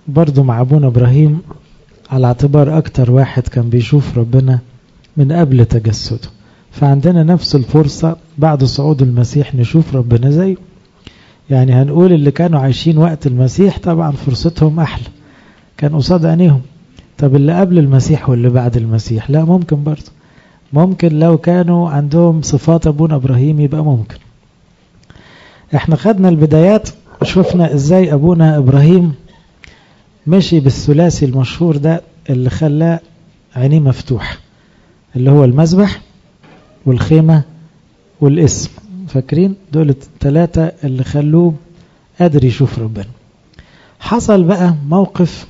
برضو مع أبونا إبراهيم على اعتبار أكتر واحد كان بيشوف ربنا من قبل تجسده فعندنا نفس الفرصة بعد صعود المسيح نشوف ربنا زيه يعني هنقول اللي كانوا عايشين وقت المسيح طبعا فرصتهم أحلى كان قصاد عينيهم طب اللي قبل المسيح واللي بعد المسيح لا ممكن برضه ممكن لو كانوا عندهم صفات أبونا إبراهيم يبقى ممكن احنا خدنا البدايات شفنا ازاي أبونا إبراهيم مشي بالثلاثي المشهور ده اللي خلاه عينيه مفتوح اللي هو المذبح والخيمة والاسم فاكرين دول الثلاثة اللي خلوه قادر يشوف ربنا حصل بقى موقف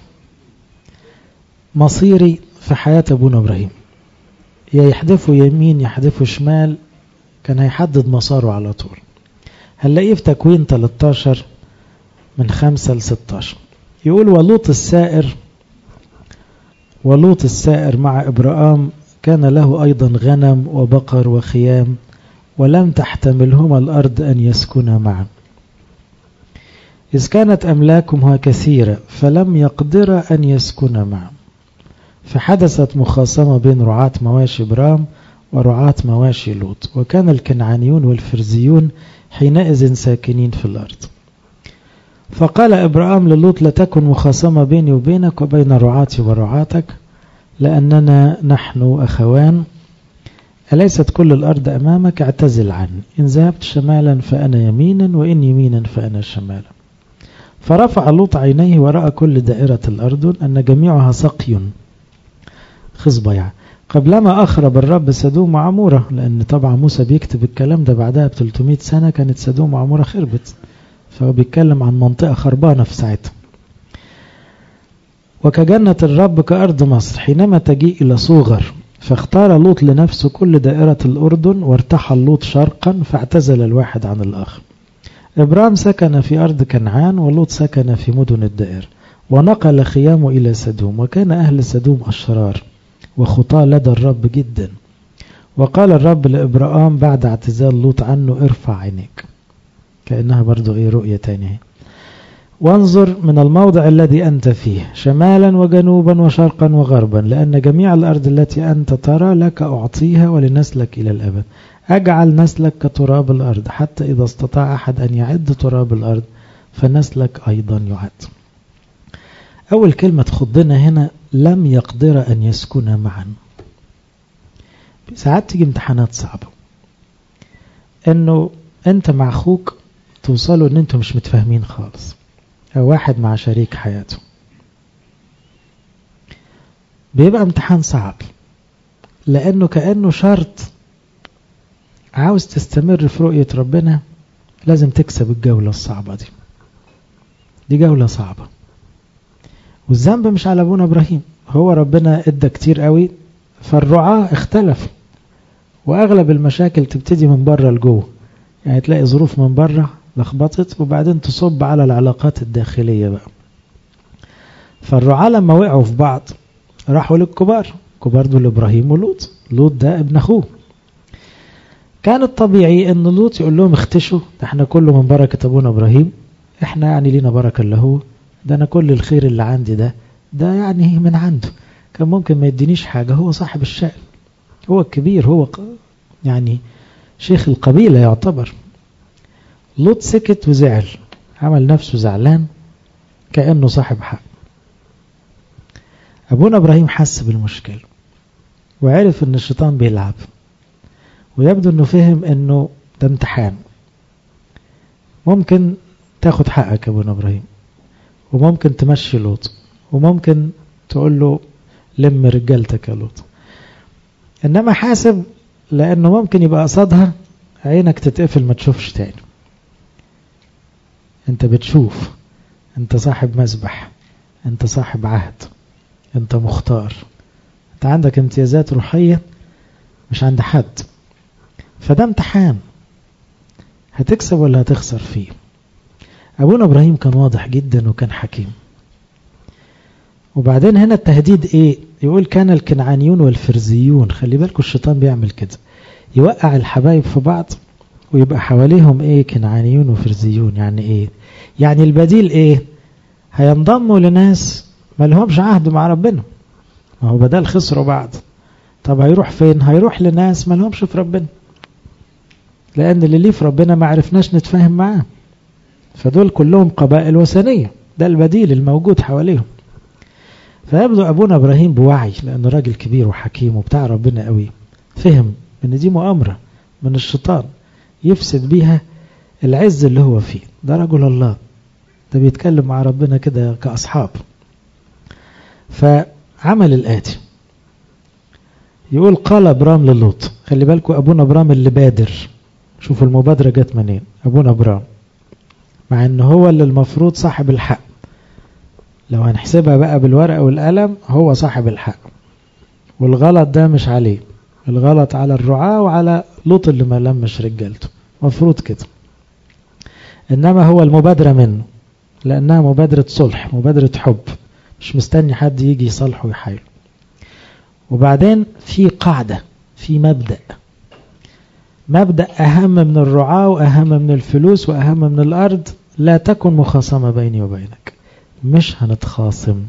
مصيري في حياة أبونا إبراهيم يا يحدفه يمين يحدفه شمال كان هيحدد مساره على طول هنلاقيه في تكوين 13 من 5 ل 16 يقول ولوط السائر ولوط السائر مع إبراهام كان له أيضا غنم وبقر وخيام ولم تحتملهما الأرض أن يسكنا معا إذ كانت أملاكهما كثيرة فلم يقدر أن يسكنا معا فحدثت مخاصمة بين رعاة مواشي برام ورعاة مواشي لوط وكان الكنعانيون والفرزيون حينئذ ساكنين في الأرض فقال إبراهيم للوط لتكن مخاصمة بيني وبينك وبين رعاتي ورعاتك لأننا نحن أخوان أليست كل الأرض أمامك اعتزل عني إن ذهبت شمالا فأنا يمينا وإن يمينا فأنا شمالا فرفع لوط عينيه ورأى كل دائرة الأرض أن جميعها سقي خصبة يعني قبلما أخرب الرب سدوم وعمورة لأن طبعا موسى بيكتب الكلام ده بعدها ب 300 سنة كانت سدوم وعمورة خربت فهو بيتكلم عن منطقة خربانة في ساعتها وكجنة الرب كأرض مصر حينما تجيء إلى صوغر فاختار لوط لنفسه كل دائرة الأردن وارتحل لوط شرقا فاعتزل الواحد عن الآخر إبرام سكن في أرض كنعان ولوط سكن في مدن الدائر ونقل خيامه إلى سدوم وكان أهل سدوم أشرار وخطاة لدى الرب جدا وقال الرب لإبراهام بعد اعتزال لوط عنه ارفع عينيك كأنها برضو ايه رؤية تانية وانظر من الموضع الذي أنت فيه شمالا وجنوبا وشرقا وغربا لأن جميع الأرض التي أنت ترى لك أعطيها ولنسلك إلى الأبد أجعل نسلك كتراب الأرض حتى إذا استطاع أحد أن يعد تراب الأرض فنسلك أيضا يعد أول كلمة تخضنا هنا لم يقدر أن يسكن معا ساعات تيجي امتحانات صعبة انه انت مع اخوك توصلوا ان انتوا مش متفاهمين خالص او واحد مع شريك حياته بيبقى امتحان صعب لانه كأنه شرط عاوز تستمر في رؤية ربنا لازم تكسب الجولة الصعبة دي دي جولة صعبة والذنب مش على ابونا ابراهيم هو ربنا ادى كتير قوي فالرعاة اختلفوا واغلب المشاكل تبتدي من بره لجوه يعني تلاقي ظروف من بره لخبطت وبعدين تصب على العلاقات الداخلية بقى فالرعاة لما وقعوا في بعض راحوا للكبار كبار دول ابراهيم ولوط لوط ده ابن اخوه كان الطبيعي ان لوط يقول لهم اختشوا ده احنا كله من بركة ابونا ابراهيم احنا يعني لينا بركة اللي هو ده انا كل الخير اللي عندي ده ده يعني من عنده كان ممكن ما يدينيش حاجة هو صاحب الشأن هو الكبير هو يعني شيخ القبيلة يعتبر لوط سكت وزعل عمل نفسه زعلان كأنه صاحب حق أبونا إبراهيم حس بالمشكلة وعرف أن الشيطان بيلعب ويبدو أنه فهم أنه ده امتحان ممكن تاخد حقك يا أبونا إبراهيم وممكن تمشي لوط وممكن تقول له لم رجالتك يا لوط إنما حاسب لأنه ممكن يبقى قصادها عينك تتقفل ما تشوفش تاني انت بتشوف انت صاحب مسبح انت صاحب عهد انت مختار انت عندك امتيازات روحية مش عند حد فده امتحان هتكسب ولا هتخسر فيه ابونا ابراهيم كان واضح جدا وكان حكيم وبعدين هنا التهديد ايه يقول كان الكنعانيون والفرزيون خلي بالكم الشيطان بيعمل كده يوقع الحبايب في بعض ويبقى حواليهم ايه كنعانيون وفرزيون يعني ايه يعني البديل ايه هينضموا لناس ما لهمش عهد مع ربنا ما هو بدل خسروا بعض طب هيروح فين هيروح لناس ما لهمش في ربنا لأن اللي ليه في ربنا ما عرفناش نتفاهم معاه فدول كلهم قبائل وثنية ده البديل الموجود حواليهم فيبدو أبونا إبراهيم بوعي لأنه راجل كبير وحكيم وبتاع ربنا قوي فهم ان دي مؤامرة من الشيطان يفسد بيها العز اللي هو فيه ده رجل الله ده بيتكلم مع ربنا كده كأصحاب فعمل الآتي يقول قال ابرام للوط خلي بالكم ابونا ابرام اللي بادر شوفوا المبادرة جت منين ابونا ابرام مع ان هو اللي المفروض صاحب الحق لو هنحسبها بقى بالورقة والقلم هو صاحب الحق والغلط ده مش عليه الغلط على الرعاة وعلى لوط اللي ما لمش رجالته مفروض كده انما هو المبادرة منه لانها مبادرة صلح مبادرة حب مش مستني حد يجي يصالحه ويحايله وبعدين في قاعدة في مبدأ مبدأ أهم من الرعاة وأهم من الفلوس وأهم من الأرض لا تكن مخاصمة بيني وبينك مش هنتخاصم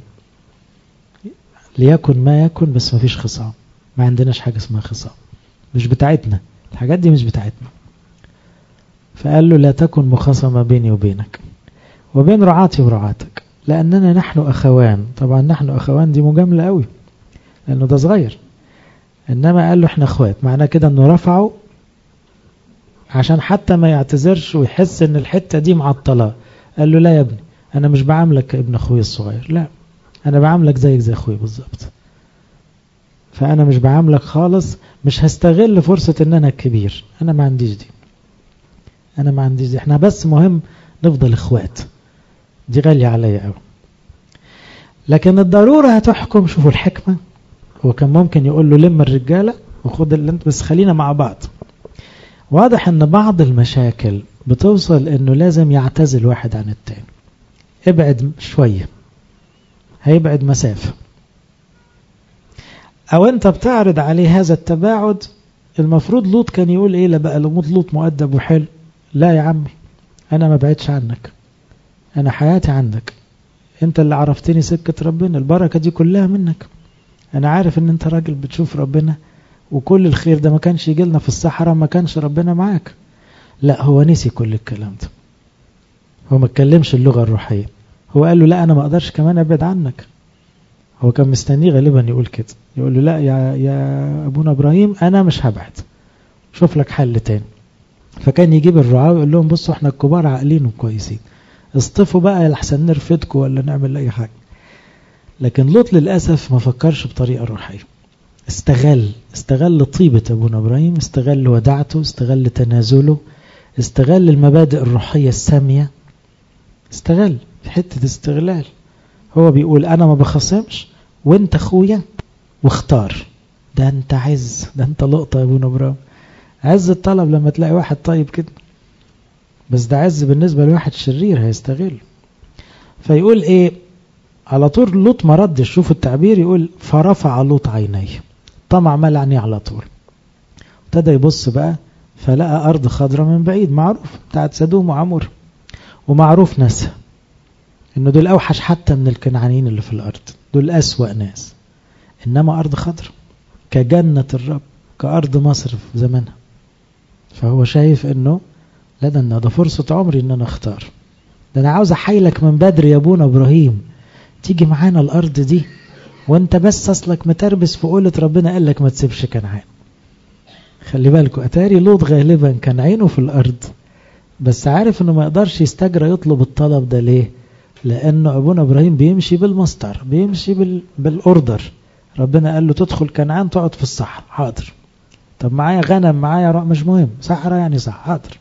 ليكن ما يكن بس ما فيش خصام ما عندناش حاجة اسمها خصام مش بتاعتنا الحاجات دي مش بتاعتنا فقال له لا تكن مخاصمة بيني وبينك وبين رعاتي ورعاتك لأننا نحن أخوان طبعا نحن أخوان دي مجاملة قوي لأنه ده صغير إنما قال له احنا أخوات معنى كده أنه رفعه عشان حتى ما يعتذرش ويحس ان الحتة دي معطلة قال له لا يا ابني انا مش بعاملك كابن اخوي الصغير لا انا بعاملك زيك زي اخوي بالظبط فانا مش بعاملك خالص مش هستغل فرصة ان انا الكبير انا ما عنديش دي انا ما عنديش دي احنا بس مهم نفضل اخوات دي غالية عليا قوي لكن الضرورة هتحكم شوفوا الحكمة هو كان ممكن يقول له لم الرجالة وخد اللي انت بس خلينا مع بعض واضح ان بعض المشاكل بتوصل انه لازم يعتزل واحد عن التاني ابعد شوية هيبعد مسافة او انت بتعرض عليه هذا التباعد المفروض لوط كان يقول ايه لبقى لوط مؤدب وحلو لا يا عمي انا ما بعدش عنك انا حياتي عندك انت اللي عرفتني سكة ربنا البركة دي كلها منك انا عارف ان انت راجل بتشوف ربنا وكل الخير ده ما كانش يجي لنا في الصحراء ما كانش ربنا معاك لا هو نسي كل الكلام ده هو ما اتكلمش اللغة الروحية هو قال له لا أنا ما أقدرش كمان أبعد عنك هو كان مستنيه غالبا يقول كده يقول له لا يا, يا أبونا إبراهيم أنا مش هبعد شوف لك حل تاني فكان يجيب الرعاة ويقول لهم بصوا احنا الكبار عاقلين وكويسين اصطفوا بقى لحسن نرفدكم ولا نعمل أي حاجة لكن لوط للأسف ما فكرش بطريقة روحية استغل استغل طيبة أبونا إبراهيم استغل ودعته استغل تنازله استغل المبادئ الروحية السامية استغل في حتة استغلال هو بيقول أنا ما بخصمش وانت أخويا واختار ده انت عز ده انت لقطة يا أبونا إبراهيم عز الطلب لما تلاقي واحد طيب كده بس ده عز بالنسبة لواحد شرير هيستغل فيقول ايه على طول لوط ما ردش شوفوا التعبير يقول فرفع لوط عينيه طمع مال عينيه على طول ابتدى يبص بقى فلقى أرض خضراء من بعيد معروف بتاعت سدوم وعمور ومعروف ناسها إنه دول أوحش حتى من الكنعانيين اللي في الأرض دول أسوأ ناس إنما أرض خضراء كجنة الرب كأرض مصر في زمانها فهو شايف إنه لا ده ده فرصة عمري إن أنا أختار ده أنا عاوز أحيلك من بدري يا أبونا إبراهيم تيجي معانا الأرض دي وانت بس أصلك متربس في قولة ربنا قال لك ما تسيبش كنعان خلي بالكوا أتاري لوط غالبا كان عينه في الأرض بس عارف انه ما يقدرش يستجرى يطلب الطلب ده ليه لأنه أبونا إبراهيم بيمشي بالمسطر بيمشي بال... بالأوردر ربنا قال له تدخل كنعان تقعد في الصحراء حاضر طب معايا غنم معايا رأ مش مهم صحراء يعني صح حاضر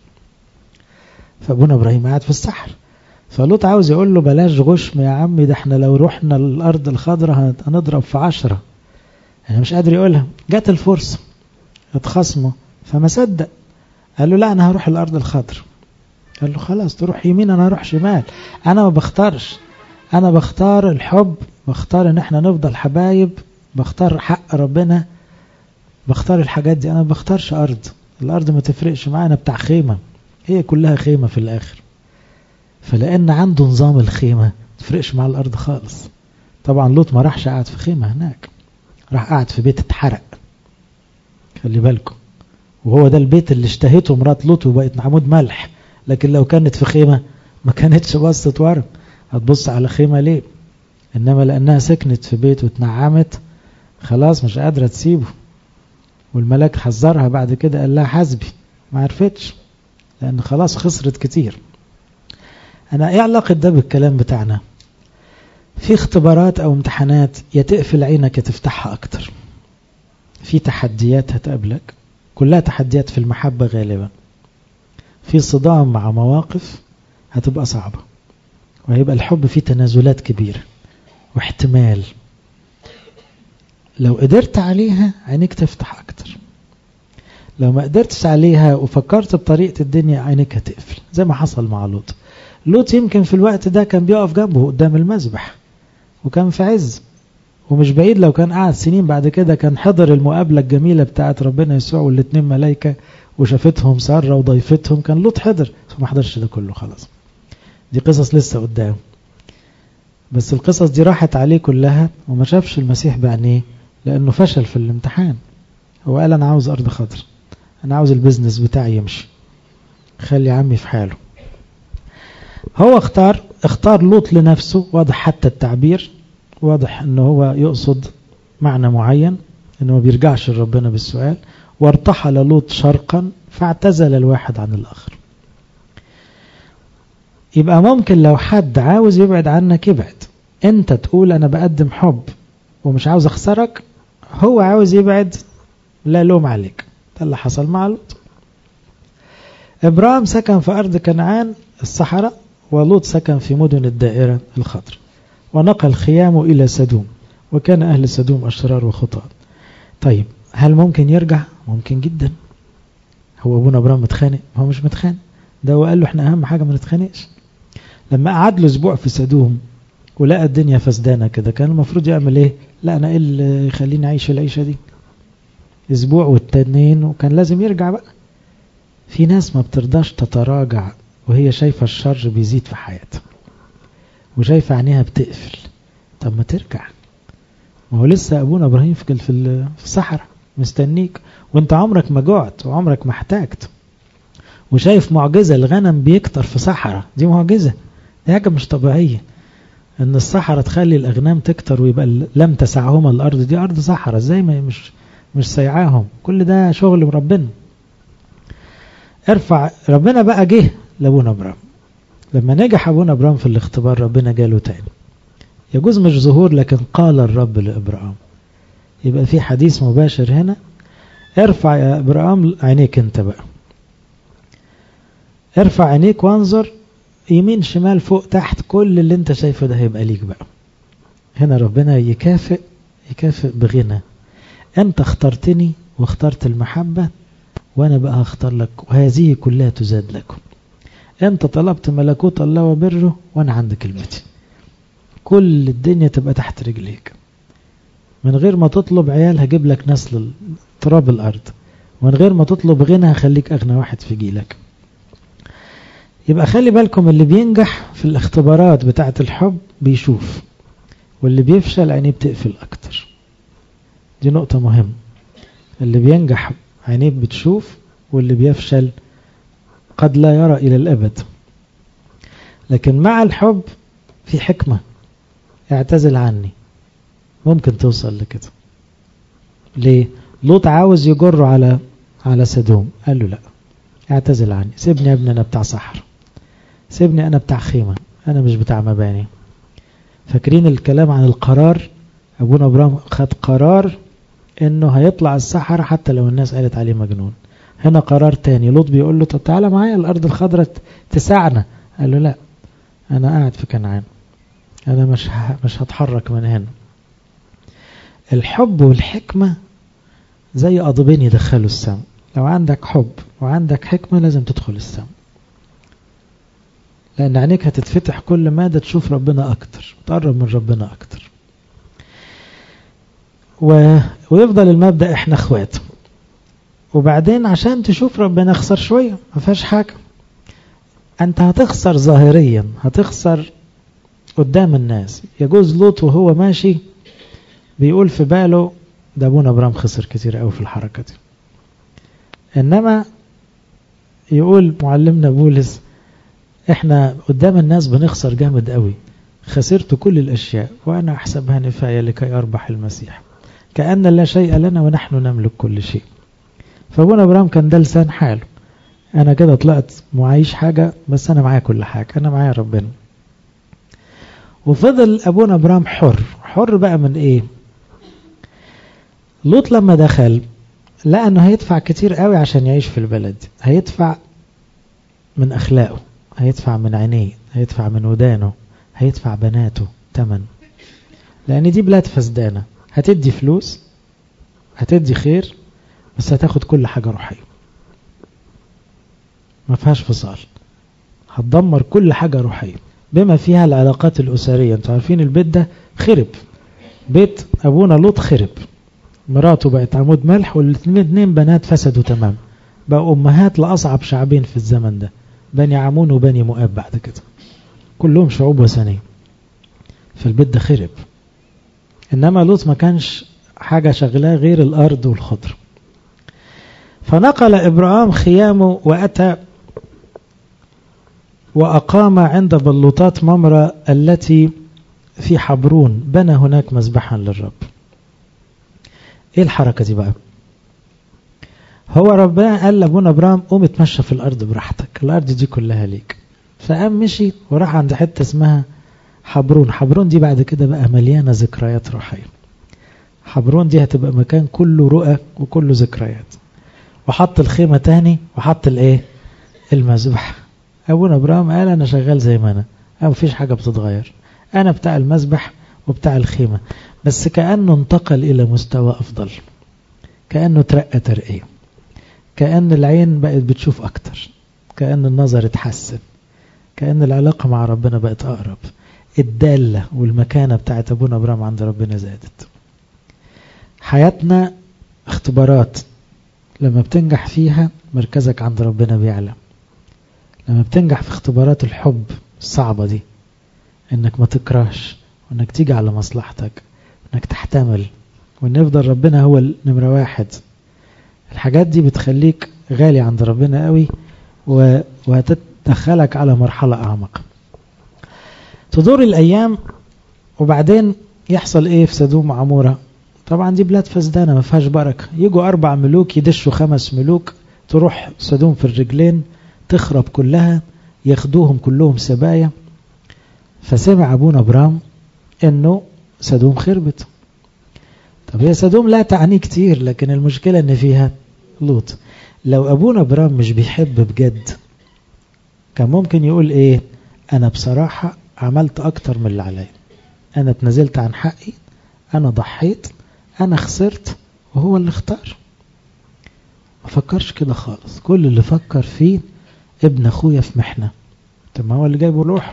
فأبونا إبراهيم قاعد في الصحراء فلوط عاوز يقول له بلاش غشم يا عمي ده احنا لو رحنا الأرض الخضراء هنضرب في عشرة يعني مش قادر يقولها جت الفرصة اتخصموا فما صدق قال له لا أنا هروح الأرض الخضراء قال له خلاص تروح يمين أنا هروح شمال أنا ما بختارش أنا بختار الحب بختار إن احنا نفضل حبايب بختار حق ربنا بختار الحاجات دي أنا ما بختارش أرض الأرض ما تفرقش معانا بتاع خيمة هي كلها خيمة في الآخر فلأن عنده نظام الخيمة تفرقش مع الأرض خالص طبعا لوط ما راحش قاعد في خيمة هناك راح قاعد في بيت اتحرق خلي بالكم وهو ده البيت اللي اشتهته مرات لوط وبقت عمود ملح لكن لو كانت في خيمة ما كانتش بصت ورم هتبص على خيمة ليه إنما لأنها سكنت في بيت واتنعمت خلاص مش قادرة تسيبه والملاك حذرها بعد كده قال لها حسبي ما عرفتش لأن خلاص خسرت كتير أنا إيه علاقة ده بالكلام بتاعنا في اختبارات أو امتحانات يا تقفل عينك يا تفتحها أكتر في تحديات هتقابلك كلها تحديات في المحبة غالبا في صدام مع مواقف هتبقى صعبة وهيبقى الحب فيه تنازلات كبيرة واحتمال لو قدرت عليها عينيك تفتح أكتر لو ما قدرتش عليها وفكرت بطريقة الدنيا عينيك هتقفل زي ما حصل مع لوط لوط يمكن في الوقت ده كان بيقف جنبه قدام المذبح وكان في عز ومش بعيد لو كان قعد سنين بعد كده كان حضر المقابلة الجميلة بتاعت ربنا يسوع والاتنين ملايكة وشافتهم سارة وضيفتهم كان لوط حضر بس ما حضرش ده كله خلاص دي قصص لسه قدام بس القصص دي راحت عليه كلها وما شافش المسيح بعينيه لأنه فشل في الامتحان هو قال أنا عاوز أرض خضر أنا عاوز البيزنس بتاعي يمشي خلي عمي في حاله هو اختار اختار لوط لنفسه واضح حتى التعبير واضح انه هو يقصد معنى معين انه ما بيرجعش لربنا بالسؤال وارتحل لوط شرقا فاعتزل الواحد عن الاخر يبقى ممكن لو حد عاوز يبعد عنك يبعد انت تقول انا بقدم حب ومش عاوز اخسرك هو عاوز يبعد لا لوم عليك ده اللي حصل مع لوط ابراهيم سكن في ارض كنعان الصحراء ولوط سكن في مدن الدائرة الخضر ونقل خيامه إلى سدوم وكان أهل سدوم أشرار وخطاة طيب هل ممكن يرجع؟ ممكن جدا هو أبونا أبراهيم متخانق؟ هو مش متخانق ده هو قال له احنا أهم حاجة ما نتخانقش لما قعد له أسبوع في سدوم ولقى الدنيا فسدانة كده كان المفروض يعمل ايه؟ لا أنا ايه اللي يخليني أعيش العيشة دي؟ أسبوع والتانيين وكان لازم يرجع بقى في ناس ما بترضاش تتراجع وهي شايفة الشر بيزيد في حياتها وشايفة عينيها بتقفل طب ما ترجع ما هو لسه أبونا إبراهيم في في الصحراء مستنيك وانت عمرك ما جعت وعمرك ما احتاجت وشايف معجزة الغنم بيكتر في صحراء دي معجزة دي حاجة مش طبيعية ان الصحراء تخلي الأغنام تكتر ويبقى لم تسعهما الأرض دي أرض صحراء ازاي ما مش مش سيعاهم كل ده شغل ربنا ارفع ربنا بقى جه لابونا ابراهيم لما نجح ابونا ابراهيم في الاختبار ربنا جاله تاني يجوز مش ظهور لكن قال الرب لابراهيم يبقى في حديث مباشر هنا ارفع يا ابراهيم عينيك انت بقى ارفع عينيك وانظر يمين شمال فوق تحت كل اللي انت شايفه ده هيبقى ليك بقى هنا ربنا يكافئ يكافئ بغنى انت اخترتني واخترت المحبة وانا بقى هختار لك وهذه كلها تزاد لكم انت طلبت ملكوت الله وبره وانا عند كلمتي كل الدنيا تبقى تحت رجليك من غير ما تطلب عيال هجيب لك نسل تراب الارض ومن غير ما تطلب غنى هخليك اغنى واحد في جيلك يبقى خلي بالكم اللي بينجح في الاختبارات بتاعة الحب بيشوف واللي بيفشل عينيه بتقفل اكتر دي نقطة مهمة اللي بينجح عينيه بتشوف واللي بيفشل قد لا يرى إلى الأبد لكن مع الحب في حكمة اعتزل عني ممكن توصل لكده ليه لوط عاوز يجره على على سدوم قال له لا اعتزل عني سيبني يا ابني انا بتاع صحر سيبني انا بتاع خيمة انا مش بتاع مباني فاكرين الكلام عن القرار ابونا ابراهيم خد قرار انه هيطلع الصحراء حتى لو الناس قالت عليه مجنون هنا قرار تاني لوط بيقول له طب تعالى معايا الارض الخضراء تساعنا قال له لا انا قاعد في كنعان انا مش مش هتحرك من هنا الحب والحكمة زي قضبين يدخلوا السم لو عندك حب وعندك حكمة لازم تدخل السم لأن عينيك هتتفتح كل مادة تشوف ربنا أكتر تقرب من ربنا أكتر و... ويفضل المبدأ احنا اخوات وبعدين عشان تشوف ربنا اخسر شوية ما فيهاش حاجة انت هتخسر ظاهريا هتخسر قدام الناس يجوز لوط وهو ماشي بيقول في باله ده ابونا ابرام خسر كتير قوي في الحركة دي انما يقول معلمنا بولس احنا قدام الناس بنخسر جامد قوي خسرت كل الاشياء وانا احسبها نفاية لكي اربح المسيح كأن لا شيء لنا ونحن نملك كل شيء فابونا ابرام كان ده لسان حاله انا كده طلعت معيش حاجة بس انا معايا كل حاجة انا معايا ربنا وفضل ابونا ابرام حر حر بقى من ايه لوط لما دخل لقى انه هيدفع كتير قوي عشان يعيش في البلد هيدفع من اخلاقه هيدفع من عينيه هيدفع من ودانه هيدفع بناته تمن لان دي بلاد فسدانة هتدي فلوس هتدي خير بس هتاخد كل حاجة روحية ما فيهاش فصال هتدمر كل حاجة روحية بما فيها العلاقات الأسرية انتوا عارفين البيت ده خرب بيت أبونا لوط خرب مراته بقت عمود ملح والاثنين بنات فسدوا تمام بقوا أمهات لأصعب شعبين في الزمن ده بني عمون وبني مؤاب بعد كده كلهم شعوب وثنية فالبيت ده خرب إنما لوط ما كانش حاجة شغلاه غير الأرض والخضر فنقل إبراهام خيامه وأتى وأقام عند بلوطات ممرة التي في حبرون بنى هناك مذبحا للرب ايه الحركة دي بقى هو ربنا قال لابونا ابراهيم قوم اتمشى في الارض براحتك الارض دي كلها ليك فقام مشي وراح عند حتة اسمها حبرون حبرون دي بعد كده بقى مليانة ذكريات روحية حبرون دي هتبقى مكان كله رؤى وكله ذكريات وحط الخيمة تاني وحط الايه المذبح ابونا ابراهيم قال انا شغال زي ما انا ما فيش حاجة بتتغير انا بتاع المذبح وبتاع الخيمة بس كأنه انتقل إلى مستوى أفضل كأنه ترقى ترقية كأن العين بقت بتشوف أكتر كأن النظر اتحسن كأن العلاقة مع ربنا بقت أقرب الدالة والمكانة بتاعت أبونا أبرام عند ربنا زادت حياتنا اختبارات لما بتنجح فيها مركزك عند ربنا بيعلى لما بتنجح في اختبارات الحب الصعبة دي انك ما تكرهش وانك تيجي على مصلحتك انك تحتمل وان يفضل ربنا هو النمرة واحد الحاجات دي بتخليك غالي عند ربنا قوي وهتدخلك على مرحلة اعمق تدور الايام وبعدين يحصل ايه في سدوم وعمورة طبعا دي بلاد فسدانة ما فيهاش بركة يجوا اربع ملوك يدشوا خمس ملوك تروح سدوم في الرجلين تخرب كلها ياخدوهم كلهم سبايا فسمع ابونا ابرام انه سدوم خربت طب هي سدوم لا تعني كتير لكن المشكلة ان فيها لوط لو ابونا ابرام مش بيحب بجد كان ممكن يقول ايه انا بصراحة عملت اكتر من اللي عليا انا اتنزلت عن حقي انا ضحيت انا خسرت وهو اللي اختار ما فكرش كده خالص كل اللي فكر فيه ابن اخويا في محنة طب ما هو اللي جايبه روحه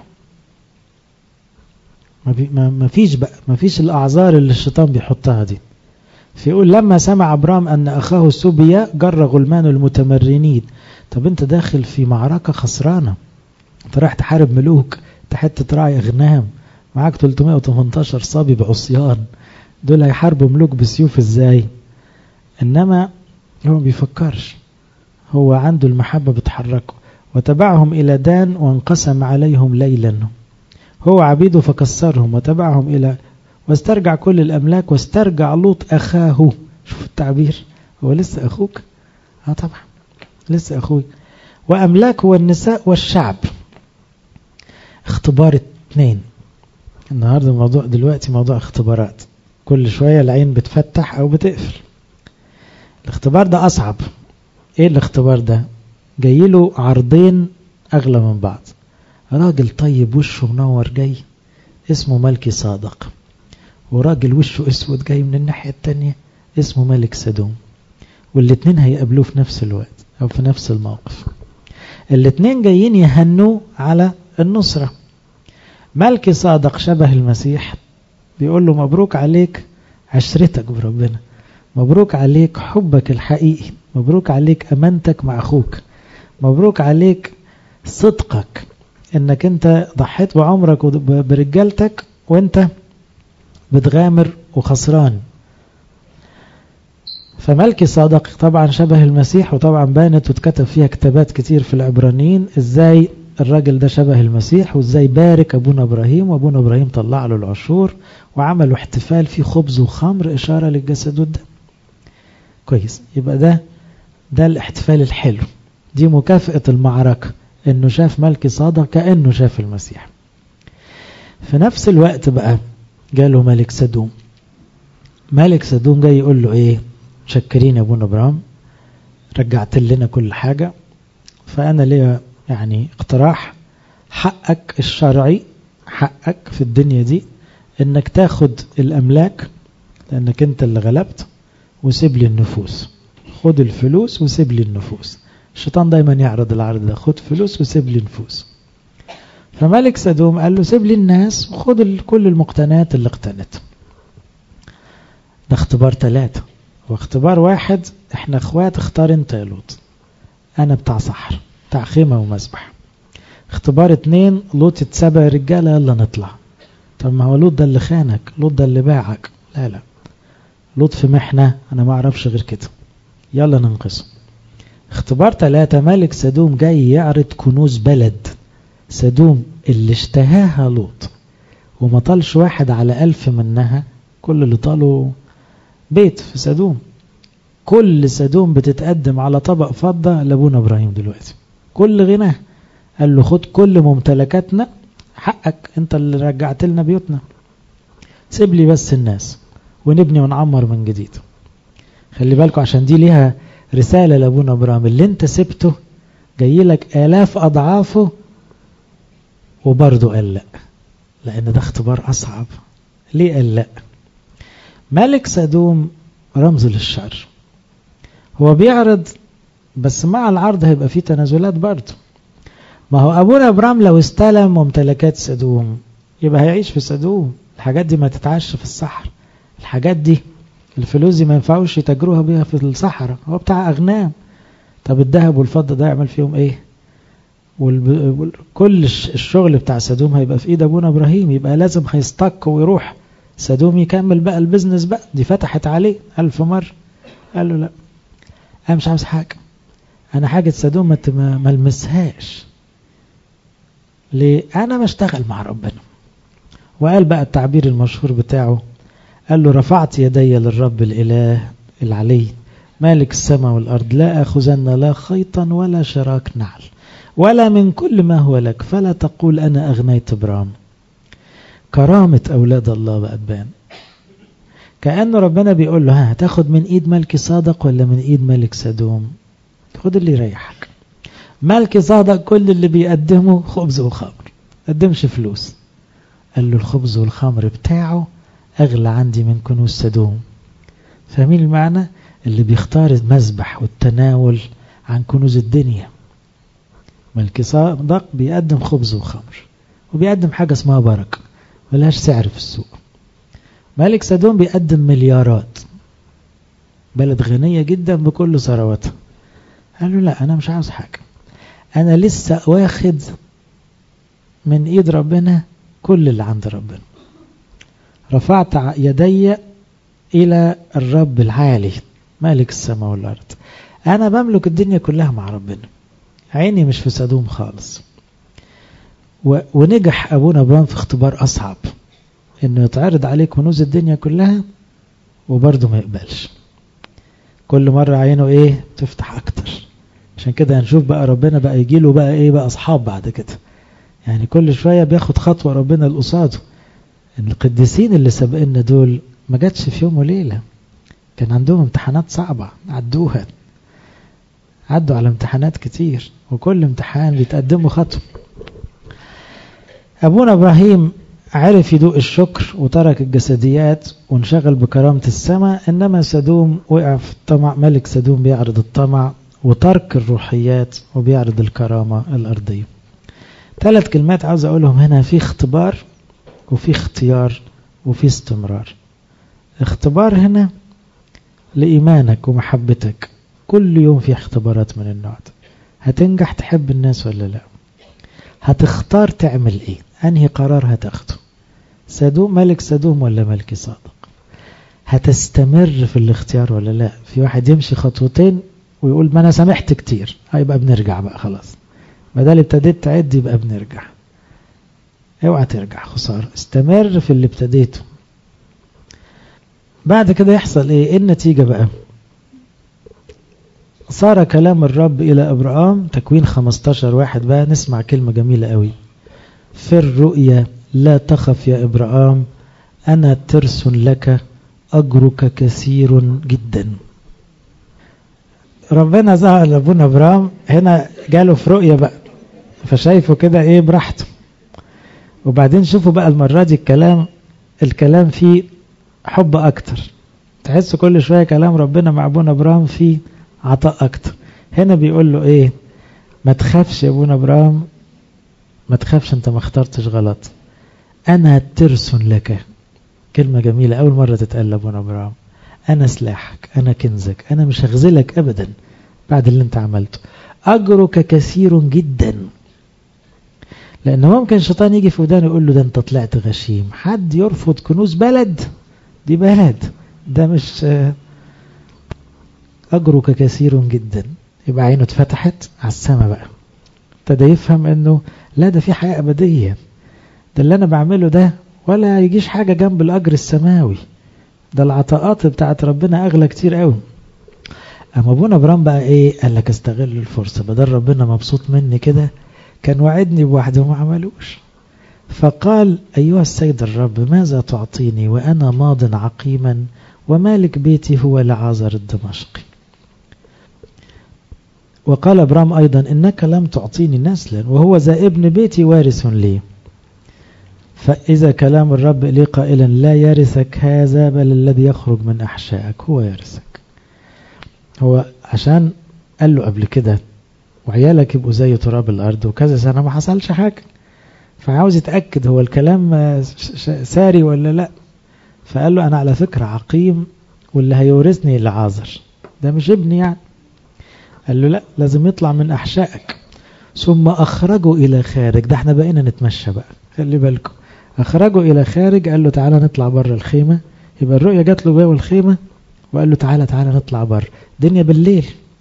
ما فيش بقى ما فيش الأعذار اللي الشيطان بيحطها دي فيقول لما سمع أبرام أن أخاه سوبيا جر غلمان المتمرنين طب أنت داخل في معركة خسرانة أنت رايح تحارب ملوك حتة راعي أغنام معاك 318 صبي بعصيان دول هيحاربوا ملوك بسيوف ازاي انما هو ما بيفكرش هو عنده المحبة بتحركه وتبعهم إلى دان وانقسم عليهم ليلا هو عبيده فكسرهم وتبعهم إلى واسترجع كل الأملاك واسترجع لوط أخاه شوف التعبير هو لسه أخوك اه طبعا لسه أخوي وأملاكه والنساء والشعب اختبار اتنين النهاردة الموضوع دلوقتي موضوع اختبارات كل شوية العين بتفتح أو بتقفل الاختبار ده أصعب ايه الاختبار ده جايله عرضين أغلى من بعض راجل طيب وشه منور جاي اسمه ملكي صادق وراجل وشه اسود جاي من الناحية التانية اسمه ملك سدوم والاتنين هيقابلوه في نفس الوقت او في نفس الموقف الاتنين جايين يهنوا على النصرة ملكي صادق شبه المسيح بيقول له مبروك عليك عشرتك بربنا مبروك عليك حبك الحقيقي مبروك عليك أمانتك مع أخوك مبروك عليك صدقك انك انت ضحيت بعمرك وبرجالتك وانت بتغامر وخسران فملكي صادق طبعا شبه المسيح وطبعا بانت واتكتب فيها كتابات كتير في العبرانيين ازاي الراجل ده شبه المسيح وازاي بارك ابونا ابراهيم وابونا ابراهيم طلع له العشور وعملوا احتفال فيه خبز وخمر اشاره للجسد والدم كويس يبقى ده ده الاحتفال الحلو دي مكافأة المعركة انه شاف ملكي صادق كأنه شاف المسيح في نفس الوقت بقى جاله ملك سدوم ملك سدوم جاي يقول له ايه شكرين يا ابونا ابراهيم رجعت لنا كل حاجة فانا ليا يعني اقتراح حقك الشرعي حقك في الدنيا دي انك تاخد الاملاك لانك انت اللي غلبت وسيب لي النفوس خد الفلوس وسيب لي النفوس الشيطان دايما يعرض العرض ده خد فلوس وسيب لي نفوس فملك سدوم قال له سيب لي الناس وخد كل المقتنيات اللي اقتنت ده اختبار ثلاثة واختبار واحد احنا اخوات اختار انت يا لوط انا بتاع صحر بتاع خيمة ومسبح اختبار اتنين لوط اتسبع رجالة يلا نطلع طب ما هو لوط ده اللي خانك لوط ده اللي باعك لا لا لوط في محنة انا ما اعرفش غير كده يلا ننقذه اختبار ثلاثة ملك سدوم جاي يعرض كنوز بلد سدوم اللي اشتهاها لوط وما طالش واحد على ألف منها كل اللي طالوا بيت في سدوم كل سدوم بتتقدم على طبق فضة لابونا إبراهيم دلوقتي كل غناه قال له خد كل ممتلكاتنا حقك انت اللي رجعت لنا بيوتنا سيب لي بس الناس ونبني ونعمر من جديد خلي بالكم عشان دي ليها رسالة لابونا ابراهيم اللي انت سبته جاي لك آلاف أضعافه وبرضه قال لا لأن ده اختبار أصعب ليه قال لا ملك سدوم رمز للشر هو بيعرض بس مع العرض هيبقى فيه تنازلات برضه ما هو أبونا إبراهيم لو استلم ممتلكات سدوم يبقى هيعيش في سدوم الحاجات دي ما تتعش في الصحراء الحاجات دي الفلوس دي ما ينفعوش يتاجروها بيها في الصحراء هو بتاع أغنام طب الذهب والفضة ده يعمل فيهم ايه وكل الشغل بتاع سدوم هيبقى في ايد ابونا ابراهيم يبقى لازم هيستك ويروح سدوم يكمل بقى البيزنس بقى دي فتحت عليه ألف مرة قال له لا أنا مش عاوز حاجة أنا حاجة سدوم ما المسهاش ليه أنا بشتغل مع ربنا وقال بقى التعبير المشهور بتاعه قال له رفعت يدي للرب الإله العلي مالك السماء والأرض لا أخذن لا خيطا ولا شراك نعل ولا من كل ما هو لك فلا تقول أنا أغنيت برام كرامة أولاد الله بقى تبان كأن ربنا بيقول له ها هتاخد من إيد ملك صادق ولا من إيد ملك سدوم خد اللي يريحك ملك صادق كل اللي بيقدمه خبز وخمر قدمش فلوس قال له الخبز والخمر بتاعه أغلى عندي من كنوز سدوم فاهمين المعنى اللي بيختار المذبح والتناول عن كنوز الدنيا ملك صادق بيقدم خبز وخمر وبيقدم حاجة اسمها بركة ملهاش سعر في السوق ملك سدوم بيقدم مليارات بلد غنية جدا بكل ثرواتها قال له لا أنا مش عاوز حاجة أنا لسه واخد من إيد ربنا كل اللي عند ربنا رفعت يدي إلى الرب العالي مالك السماء والأرض أنا بملك الدنيا كلها مع ربنا عيني مش في سدوم خالص و... ونجح أبونا أبرام في اختبار أصعب إنه يتعرض عليه كنوز الدنيا كلها وبرضه ما يقبلش كل مرة عينه إيه تفتح أكتر عشان كده هنشوف بقى ربنا بقى يجي له بقى إيه بقى أصحاب بعد كده يعني كل شوية بياخد خطوة ربنا لقصاده القديسين اللي سبقنا دول ما جاتش في يوم وليلة كان عندهم امتحانات صعبة عدوها عدوا على امتحانات كتير وكل امتحان بيتقدموا خطوة أبونا إبراهيم عرف يدوق الشكر وترك الجسديات وانشغل بكرامة السماء إنما سدوم وقع في الطمع ملك سدوم بيعرض الطمع وترك الروحيات وبيعرض الكرامة الأرضية ثلاث كلمات عاوز أقولهم هنا في اختبار وفي اختيار وفي استمرار اختبار هنا لإيمانك هتختار تعمل ايه انهي قرار هتاخده سدوم ملك سدوم ولا ملك صادق هتستمر في الاختيار ولا لا في واحد يمشي خطوتين ويقول ما انا سامحت كتير هيبقى بنرجع بقى خلاص بدل ابتديت تعد يبقى بنرجع اوعى ترجع خسارة استمر في اللي ابتديته بعد كده يحصل ايه ايه النتيجة بقى صار كلام الرب الى ابراهام تكوين 15 واحد بقى نسمع كلمة جميلة قوي في الرؤيا لا تخف يا ابراهام انا ترس لك اجرك كثير جدا ربنا ظهر لابونا ابراهام هنا جاله في رؤيا بقى فشايفه كده ايه براحته وبعدين شوفوا بقى المرة دي الكلام الكلام فيه حب اكتر تحس كل شوية كلام ربنا مع ابونا ابراهام فيه عطاء اكتر هنا بيقول له ايه ما تخافش يا ابونا ابراهام ما تخافش انت ما اخترتش غلط انا ترس لك كلمة جميلة اول مرة تتقال لابونا ابراهام انا سلاحك انا كنزك انا مش هخذلك ابدا بعد اللي انت عملته اجرك كثير جدا لان ممكن الشيطان يجي في ودانه يقول له ده انت طلعت غشيم حد يرفض كنوز بلد دي بلد ده مش اجرك كثير جدا يبقى عينه اتفتحت على السماء بقى ابتدى يفهم انه لا ده في حياة ابدية ده اللي انا بعمله ده ولا يجيش حاجة جنب الاجر السماوي ده العطاءات بتاعت ربنا اغلى كتير قوي اما ابونا ابراهيم بقى ايه قال لك استغل الفرصة بدل ربنا مبسوط مني كده كان وعدني بواحده وما عملوش فقال أيها السيد الرب ماذا تعطيني وأنا ماض عقيما ومالك بيتي هو لعازر الدمشقي وقال أبرام أيضا إنك لم تعطيني نسلا وهو ذا ابن بيتي وارث لي فإذا كلام الرب لي قائلا لا يرثك هذا بل الذي يخرج من أحشائك هو يرثك هو عشان قال له قبل كده وعيالك يبقوا زي تراب الأرض وكذا سنة ما حصلش حاجة فعاوز يتأكد هو الكلام ساري ولا لا فقال له أنا على فكرة عقيم واللي هيورثني لعازر ده مش ابني يعني قال له لا لازم يطلع من أحشائك ثم أخرجوا إلى خارج ده احنا بقينا نتمشى بقى خلي بالكم أخرجوا إلى خارج قال له تعالى نطلع بره الخيمة يبقى الرؤية جات له جوه الخيمة وقال له تعالى تعالى نطلع بره دنيا بالليل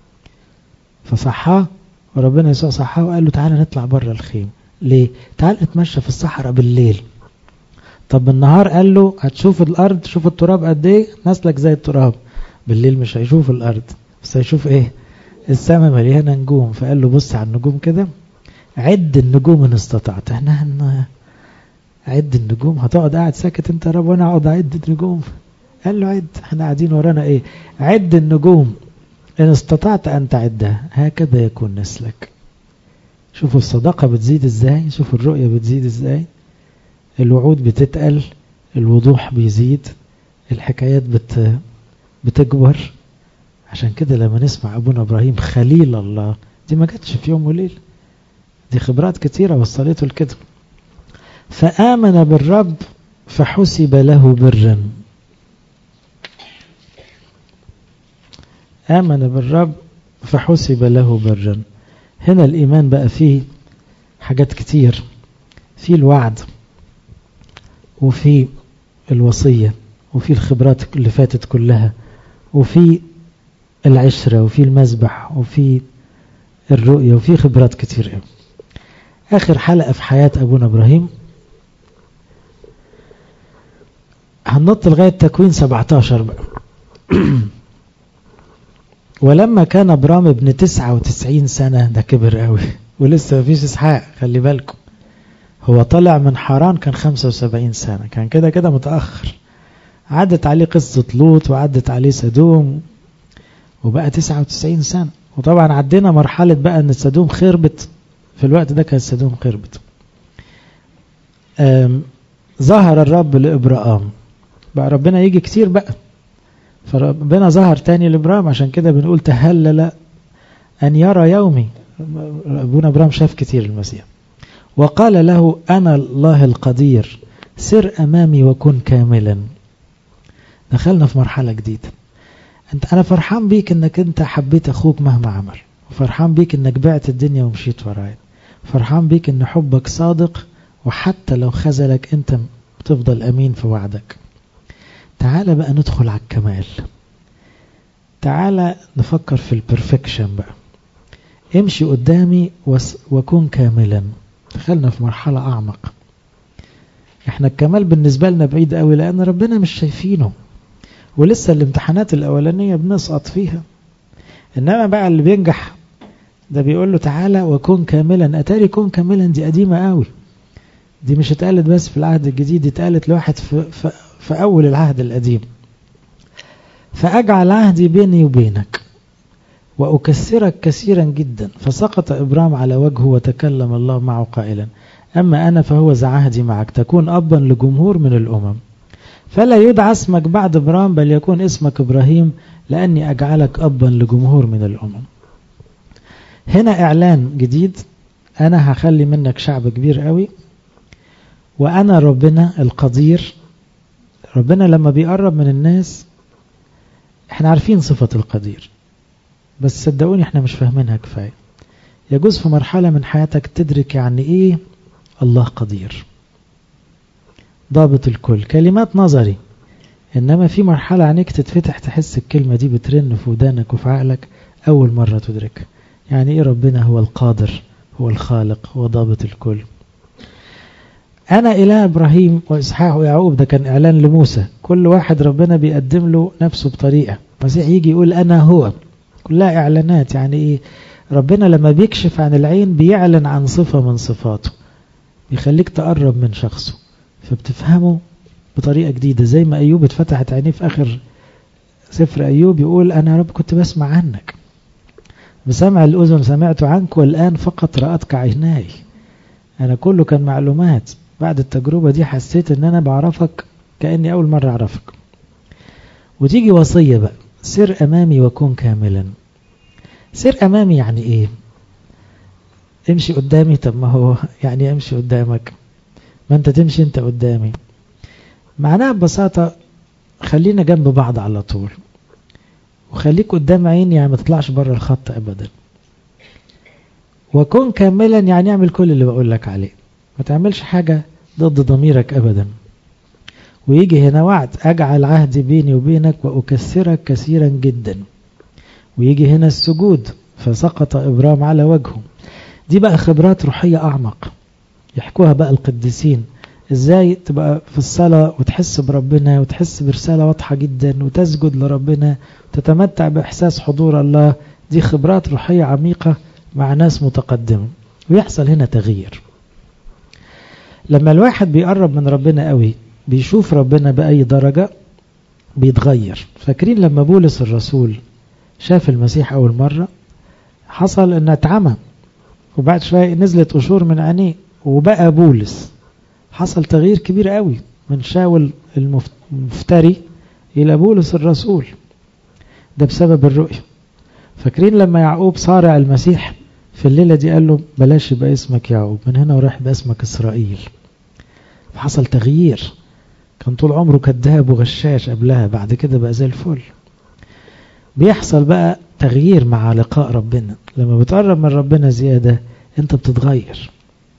فصحاه وربنا يسوع صحاه وقال له تعالى نطلع بره الخيمة ليه؟ تعال نتمشى في الصحراء بالليل طب بالنهار قال له هتشوف الأرض شوف التراب قد ايه نسلك زي التراب بالليل مش هيشوف الأرض بس هيشوف ايه السماء مليانة نجوم فقال له بص على النجوم كده عد النجوم ان استطعت احنا هن عد النجوم هتقعد قاعد ساكت انت يا رب وانا اقعد اعد النجوم قال له عد احنا قاعدين ورانا ايه عد النجوم ان استطعت ان تعدها هكذا يكون نسلك شوفوا الصداقة بتزيد ازاي شوفوا الرؤية بتزيد ازاي الوعود بتتقل الوضوح بيزيد الحكايات بت بتكبر عشان كده لما نسمع ابونا ابراهيم خليل الله دي ما جاتش في يوم وليل دي خبرات كتيرة وصلته لكده فآمن بالرب فحسب له برا آمن بالرب فحسب له برا هنا الإيمان بقى فيه حاجات كتير في الوعد وفي الوصية وفي الخبرات اللي فاتت كلها وفي العشرة وفي المذبح وفي الرؤية وفي خبرات كتير قوي آخر حلقة في حياة أبونا إبراهيم هننط لغاية تكوين 17 بقى ولما كان ابرام ابن 99 سنة ده كبر قوي ولسه مفيش اسحاق خلي بالكم هو طلع من حران كان 75 سنة كان كده كده متأخر عدت عليه قصة لوط وعدت عليه سدوم وبقى 99 سنة وطبعا عدينا مرحلة بقى ان سدوم خربت في الوقت ده كانت سدوم خربت ظهر الرب لإبراهام بقى ربنا يجي كتير بقى فربنا ظهر تاني لإبراهيم عشان كده بنقول تهلل أن يرى يومي أبونا إبراهيم شاف كتير المسيح وقال له أنا الله القدير سر أمامي وكن كاملا دخلنا في مرحلة جديدة أنت أنا فرحان بيك أنك أنت حبيت أخوك مهما عمل وفرحان بيك أنك بعت الدنيا ومشيت ورايا فرحان بيك ان حبك صادق وحتى لو خذلك انت بتفضل امين في وعدك تعال بقى ندخل على الكمال تعال نفكر في البرفكشن بقى امشي قدامي وكون كاملا دخلنا في مرحلة أعمق احنا الكمال بالنسبة لنا بعيد قوي لأن ربنا مش شايفينه ولسه الامتحانات الأولانية بنسقط فيها إنما بقى اللي بينجح ده بيقول له تعالى وكن كاملا أتاري كن كاملا دي قديمة قوي دي مش اتقالت بس في العهد الجديد دي اتقالت لواحد في, في, في أول العهد القديم فأجعل عهدي بيني وبينك وأكسرك كثيرا جدا فسقط إبرام على وجهه وتكلم الله معه قائلا أما أنا فهو ذا عهدي معك تكون أبا لجمهور من الأمم فلا يدعى اسمك بعد إبرام بل يكون اسمك إبراهيم لأني أجعلك أبا لجمهور من الأمم هنا إعلان جديد أنا هخلي منك شعب كبير قوي وأنا ربنا القدير ربنا لما بيقرب من الناس احنا عارفين صفة القدير بس صدقوني احنا مش فاهمينها كفاية يجوز في مرحلة من حياتك تدرك يعني ايه الله قدير ضابط الكل كلمات نظري انما في مرحلة عينيك تتفتح تحس الكلمة دي بترن في ودانك وفي عقلك اول مرة تدرك يعني ايه ربنا هو القادر هو الخالق هو ضابط الكل أنا إله إبراهيم وإسحاق ويعقوب ده كان إعلان لموسى كل واحد ربنا بيقدم له نفسه بطريقة المسيح يجي يقول أنا هو كلها إعلانات يعني إيه ربنا لما بيكشف عن العين بيعلن عن صفة من صفاته بيخليك تقرب من شخصه فبتفهمه بطريقة جديدة زي ما أيوب اتفتحت عينيه في آخر سفر أيوب يقول أنا يا رب كنت بسمع عنك بسمع الأذن سمعت عنك والآن فقط رأتك عيناي أنا كله كان معلومات بعد التجربة دي حسيت ان انا بعرفك كأني اول مرة اعرفك وتيجي وصية بقى سر امامي وكن كاملا سر امامي يعني ايه امشي قدامي طب ما هو يعني امشي قدامك ما انت تمشي انت قدامي معناها ببساطة خلينا جنب بعض على طول وخليك قدام عيني يعني ما تطلعش بره الخط ابدا وكن كاملا يعني اعمل كل اللي بقول لك عليه ما تعملش حاجة ضد ضميرك أبدا ويجي هنا وعد أجعل عهدي بيني وبينك وأكسرك كثيرا جدا ويجي هنا السجود فسقط إبرام على وجهه دي بقى خبرات روحية أعمق يحكوها بقى القديسين ازاي تبقى في الصلاة وتحس بربنا وتحس برسالة واضحة جدا وتسجد لربنا وتتمتع بإحساس حضور الله دي خبرات روحية عميقة مع ناس متقدمة ويحصل هنا تغيير لما الواحد بيقرب من ربنا قوي بيشوف ربنا بأي درجة بيتغير فاكرين لما بولس الرسول شاف المسيح أول مرة حصل أنه اتعمى وبعد شوية نزلت قشور من عينيه وبقى بولس حصل تغيير كبير قوي من شاول المفتري إلى بولس الرسول ده بسبب الرؤية فاكرين لما يعقوب صارع المسيح في الليلة دي قال له بلاش يبقى اسمك يعقوب من هنا وراح يبقى اسمك إسرائيل فحصل تغيير كان طول عمره كذاب وغشاش قبلها بعد كده بقى زي الفل بيحصل بقى تغيير مع لقاء ربنا لما بتقرب من ربنا زيادة انت بتتغير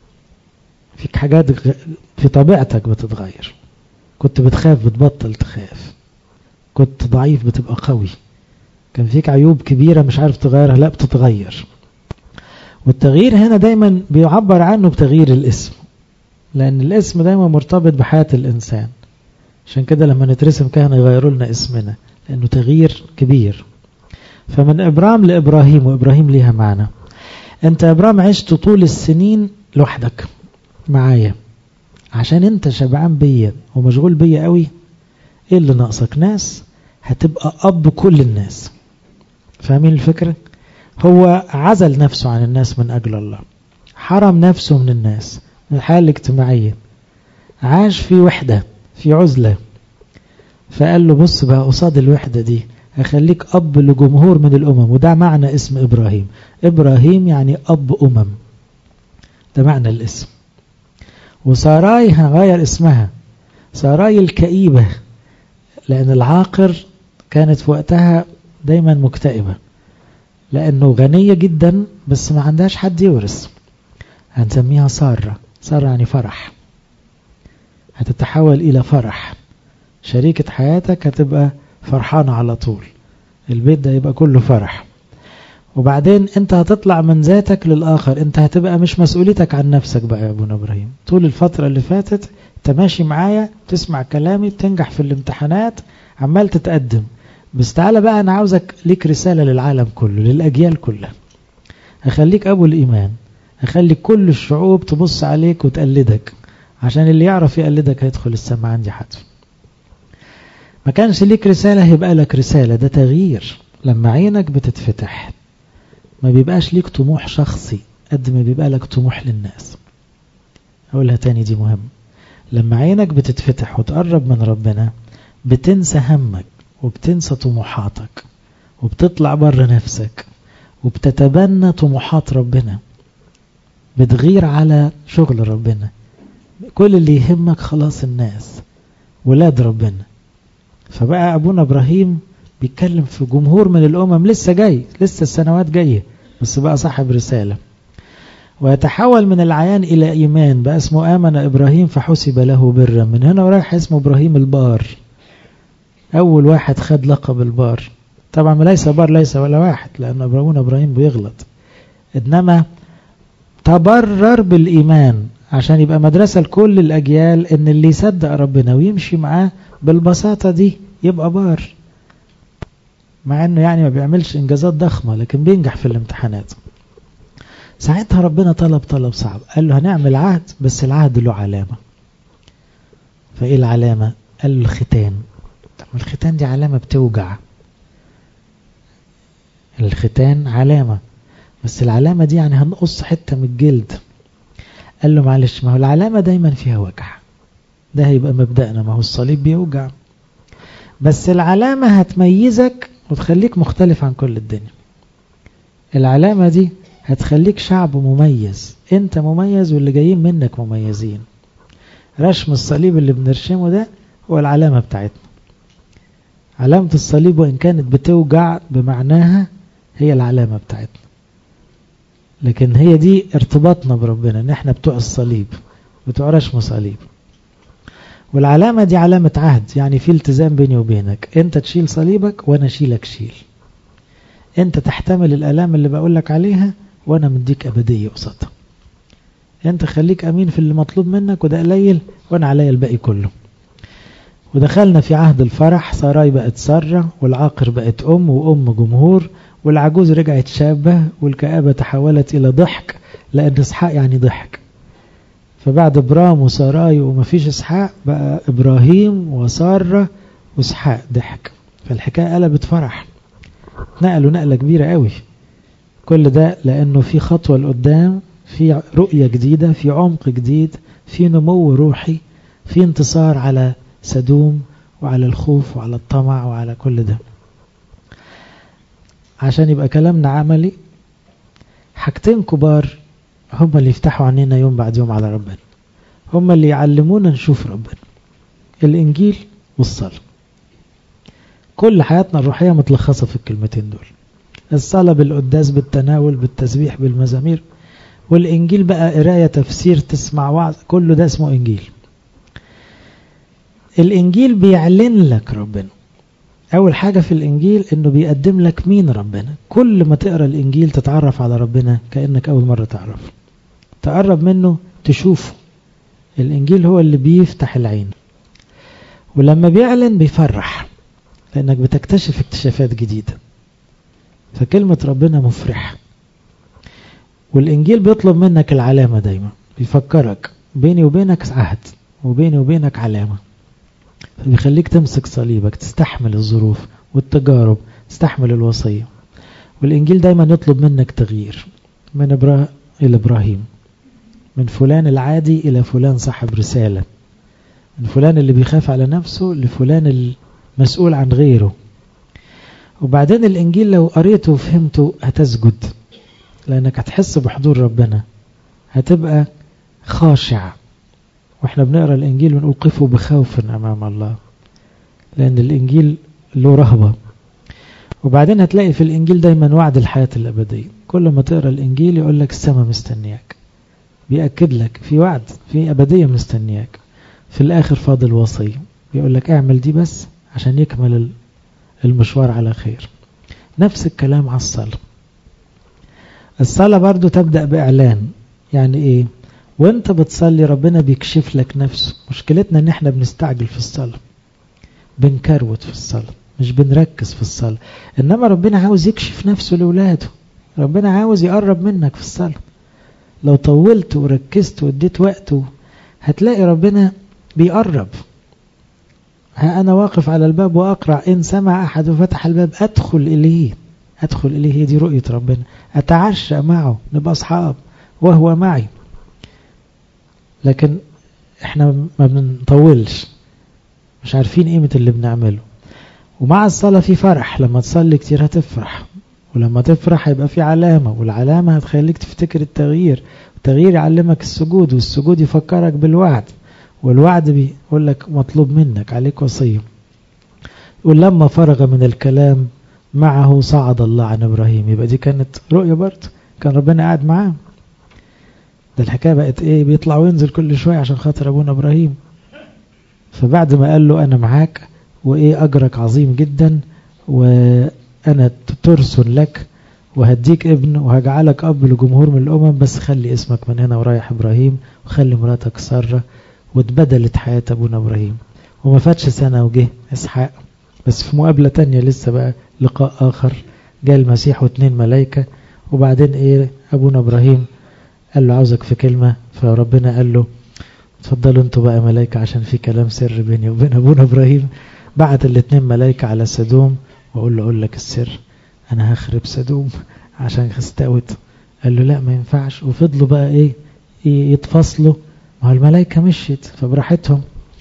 فيك حاجات في طبيعتك بتتغير كنت بتخاف بتبطل تخاف كنت ضعيف بتبقى قوي كان فيك عيوب كبيرة مش عارف تغيرها لا بتتغير والتغيير هنا دايما بيعبر عنه بتغيير الاسم لأن الاسم دايما مرتبط بحياة الإنسان عشان كده لما نترسم كهنة يغيروا لنا اسمنا لأنه تغيير كبير فمن إبرام لإبراهيم وإبراهيم ليها معنى أنت إبرام عشت طول السنين لوحدك معايا عشان أنت شبعان بيا ومشغول بيا قوي إيه اللي ناقصك ناس هتبقى أب كل الناس فاهمين الفكرة هو عزل نفسه عن الناس من أجل الله حرم نفسه من الناس من الحياة الاجتماعية عاش في وحدة في عزلة فقال له بص بقى قصاد الوحدة دي أخليك أب لجمهور من الأمم وده معنى اسم إبراهيم إبراهيم يعني أب أمم ده معنى الاسم وساراي هغير اسمها ساراي الكئيبة لأن العاقر كانت في وقتها دايما مكتئبة لأنه غنية جدا بس ما عندهاش حد يورث هنسميها سارة سارة يعني فرح هتتحول إلى فرح شريكة حياتك هتبقى فرحانة على طول البيت ده يبقى كله فرح وبعدين انت هتطلع من ذاتك للآخر انت هتبقى مش مسؤوليتك عن نفسك بقى يا ابونا ابراهيم طول الفترة اللي فاتت انت ماشي معايا تسمع كلامي بتنجح في الامتحانات عمال تتقدم بس تعالى بقى انا عاوزك ليك رسالة للعالم كله للأجيال كلها هخليك أبو الإيمان هخلي كل الشعوب تبص عليك وتقلدك عشان اللي يعرف يقلدك هيدخل السماء عندي حتف ما كانش ليك رسالة هيبقى لك رسالة ده تغيير لما عينك بتتفتح ما بيبقاش ليك طموح شخصي قد ما بيبقى لك طموح للناس أقولها تاني دي مهم لما عينك بتتفتح وتقرب من ربنا بتنسى همك وبتنسى طموحاتك وبتطلع بره نفسك وبتتبنى طموحات ربنا بتغير على شغل ربنا كل اللي يهمك خلاص الناس ولاد ربنا فبقى أبونا إبراهيم بيتكلم في جمهور من الأمم لسه جاي لسه السنوات جاية بس بقى صاحب رسالة ويتحول من العيان إلى إيمان بقى اسمه آمن إبراهيم فحسب له برا من هنا ورايح اسمه إبراهيم البار أول واحد خد لقب البار طبعا ليس بار ليس ولا واحد لأن أبونا إبراهيم بيغلط إنما تبرر بالإيمان عشان يبقى مدرسة لكل الأجيال إن اللي يصدق ربنا ويمشي معاه بالبساطة دي يبقى بار مع إنه يعني ما بيعملش إنجازات ضخمة لكن بينجح في الامتحانات ساعتها ربنا طلب طلب صعب قال له هنعمل عهد بس العهد له علامة فإيه العلامة قال له الختان الختان دي علامة بتوجع الختان علامة بس العلامة دي يعني هنقص حتة من الجلد قال له معلش ما هو العلامة دايما فيها وجع ده هيبقى مبدأنا ما هو الصليب بيوجع بس العلامة هتميزك وتخليك مختلف عن كل الدنيا العلامة دي هتخليك شعب مميز انت مميز واللي جايين منك مميزين رسم الصليب اللي بنرشمه ده هو العلامة بتاعتنا علامة الصليب وإن كانت بتوجع بمعناها هي العلامة بتاعتنا لكن هي دي ارتباطنا بربنا ان احنا بتوع الصليب بتوع رسم صليب والعلامة دي علامة عهد يعني في التزام بيني وبينك انت تشيل صليبك وانا اشيلك شيل انت تحتمل الالام اللي بقولك عليها وانا مديك ابدية قصادها انت خليك امين في اللي مطلوب منك وده قليل وانا عليا الباقي كله ودخلنا في عهد الفرح ساراي بقت سارة والعاقر بقت أم وأم جمهور والعجوز رجعت شابة والكآبة تحولت إلى ضحك لأن إسحاق يعني ضحك فبعد إبرام وساراي ومفيش إسحاق بقى إبراهيم وسارة وإسحاق ضحك فالحكاية قلبت فرح نقلوا نقلة كبيرة قوي كل ده لأنه في خطوة لقدام في رؤية جديدة في عمق جديد في نمو روحي في انتصار على سدوم وعلى الخوف وعلى الطمع وعلى كل ده عشان يبقى كلامنا عملي حاجتين كبار هم اللي يفتحوا عنينا يوم بعد يوم على ربنا هم اللي يعلمونا نشوف ربنا الإنجيل والصلاة كل حياتنا الروحية متلخصة في الكلمتين دول الصلاة بالقداس بالتناول بالتسبيح بالمزامير والإنجيل بقى قراية تفسير تسمع وعظ كله ده اسمه إنجيل الإنجيل بيعلن لك ربنا أول حاجة في الإنجيل إنه بيقدم لك مين ربنا كل ما تقرأ الإنجيل تتعرف على ربنا كأنك أول مرة تعرف تقرب منه تشوفه الإنجيل هو اللي بيفتح العين ولما بيعلن بيفرح لأنك بتكتشف اكتشافات جديدة فكلمة ربنا مفرحة والإنجيل بيطلب منك العلامة دايما بيفكرك بيني وبينك عهد وبيني وبينك علامة فبيخليك تمسك صليبك تستحمل الظروف والتجارب تستحمل الوصية والإنجيل دايما يطلب منك تغيير من إبراه إلى إبراهيم من فلان العادي إلى فلان صاحب رسالة من فلان اللي بيخاف على نفسه لفلان المسؤول عن غيره وبعدين الإنجيل لو قريته وفهمته هتسجد لأنك هتحس بحضور ربنا هتبقى خاشع واحنا بنقرا الانجيل ونقول قفوا بخوف امام الله لان الانجيل له رهبه وبعدين هتلاقي في الانجيل دايما وعد الحياه الابديه كل ما تقرا الانجيل يقول لك السماء مستنياك بيأكد لك في وعد في أبدية مستنياك في الآخر فاضل وصية بيقول لك اعمل دي بس عشان يكمل المشوار على خير نفس الكلام على الصلاة الصلاة برضو تبدأ بإعلان يعني إيه وانت بتصلي ربنا بيكشف لك نفسه مشكلتنا ان احنا بنستعجل في الصلاة بنكروت في الصلاة مش بنركز في الصلاة انما ربنا عاوز يكشف نفسه لولاده ربنا عاوز يقرب منك في الصلاة لو طولت وركزت واديت وقته هتلاقي ربنا بيقرب ها أنا واقف على الباب وأقرع إن سمع أحد وفتح الباب أدخل إليه أدخل إليه هي دي رؤية ربنا أتعشى معه نبقى أصحاب وهو معي لكن احنا ما بنطولش مش عارفين قيمة اللي بنعمله ومع الصلاة في فرح لما تصلي كتير هتفرح ولما تفرح هيبقى في علامة والعلامة هتخليك تفتكر التغيير التغيير يعلمك السجود والسجود يفكرك بالوعد والوعد بيقول لك مطلوب منك عليك وصية يقول لما فرغ من الكلام معه صعد الله عن إبراهيم يبقى دي كانت رؤية برضه كان ربنا قاعد معاه ده الحكاية بقت ايه بيطلع وينزل كل شوية عشان خاطر ابونا ابراهيم فبعد ما قال له انا معاك وايه اجرك عظيم جدا وانا ترس لك وهديك ابن وهجعلك اب لجمهور من الامم بس خلي اسمك من هنا ورايح ابراهيم وخلي مراتك سارة واتبدلت حياة ابونا ابراهيم وما فاتش سنة وجه اسحاق بس في مقابلة تانية لسه بقى لقاء اخر جاء المسيح واثنين ملايكة وبعدين ايه ابونا ابراهيم قال له عاوزك في كلمة فربنا قال له اتفضلوا انتوا بقى ملايكة عشان في كلام سر بيني وبين ابونا ابراهيم بعت الاثنين ملايكة على سدوم واقول له اقول لك السر انا هخرب سدوم عشان استوت قال له لا ما ينفعش وفضلوا بقى ايه يتفصلوا ما هو الملايكة مشيت فبراحتهم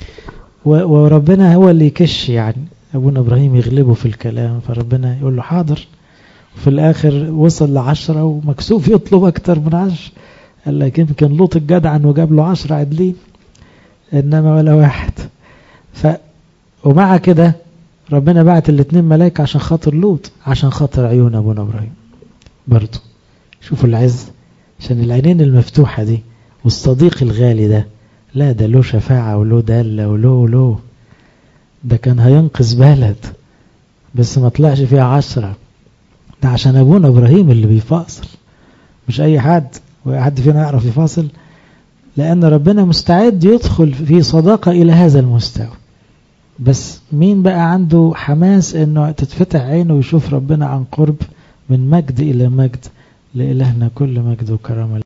وربنا هو اللي يكش يعني ابونا ابراهيم يغلبه في الكلام فربنا يقول له حاضر وفي الاخر وصل لعشرة ومكسوف يطلب اكتر من عشر قال لك يمكن لوط الجدعن وجاب له عشرة عدلين انما ولا واحد ف ومع كده ربنا بعت الاثنين ملايكة عشان خاطر لوط عشان خاطر عيون ابونا ابراهيم برضه شوفوا العز عشان العينين المفتوحة دي والصديق الغالي ده لا ده له شفاعة وله دالة وله وله ده كان هينقذ بلد بس ما طلعش فيها عشرة ده عشان ابونا ابراهيم اللي بيفاصل مش اي حد وحد فينا يعرف يفاصل لان ربنا مستعد يدخل في صداقة الى هذا المستوى بس مين بقى عنده حماس انه تتفتح عينه ويشوف ربنا عن قرب من مجد الى مجد لإلهنا كل مجد وكرامة